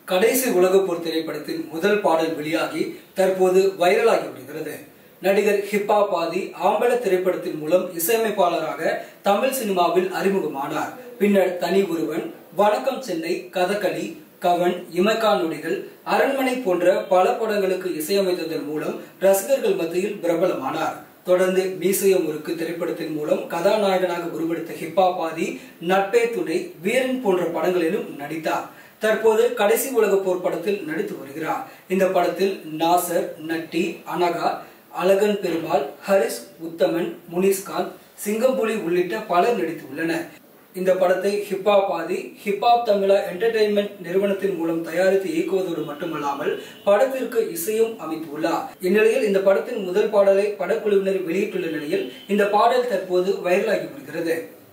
கடைசி உலகப் போர் திரைப்படத்தின் முதல் பாடல் வெளியாகி தற்போது வைரலாகி வருகிறது நடிகர் ஹிப்பா பாதி ஆம்பள திரைப்படத்தின் மூலம் இசையமைப்பாளராக தமிழ் சினிமாவில் அறிமுகமானார் பின்னர் தனி ஒருவன் வணக்கம் சென்னை கதகளி கவன் இமக்கா நொடிகள் அரண்மனை போன்ற பல படங்களுக்கு இசையமைத்ததன் மூலம் ரசிகர்கள் மத்தியில் பிரபலமானார் தொடர்ந்து மீசைய முறுக்கு திரைப்படத்தின் மூலம் கதாநாயகனாக உருவெடுத்த ஹிப்பா பாதி நட்பே துணை வீரன் போன்ற படங்களிலும் நடித்தார் தற்போது கடைசி உலக போர் படத்தில் நடித்து வருகிறார் இந்த படத்தில் நாசர் நட்டி அனகா அழகன் பெருமாள் ஹரிஸ் உத்தமன் முனிஸ்காந்த் சிங்கம்புலி உள்ளிட்ட பலர் நடித்துள்ளனர் இந்த படத்தை hip hop Aadhi hip hop Tamizha entertainment நிறுவனத்தின் மூலம் தயாரித்து இயக்குவதோடு மட்டுமல்லாமல் படத்திற்கு இசையும் அமைத்துள்ளார் இந்நிலையில் இந்த படத்தின் முதல் பாடலை படக்குழுவினர் வெளியிட்டுள்ள நிலையில் இந்த பாடல் தற்போது வைரலாகி வருகிறது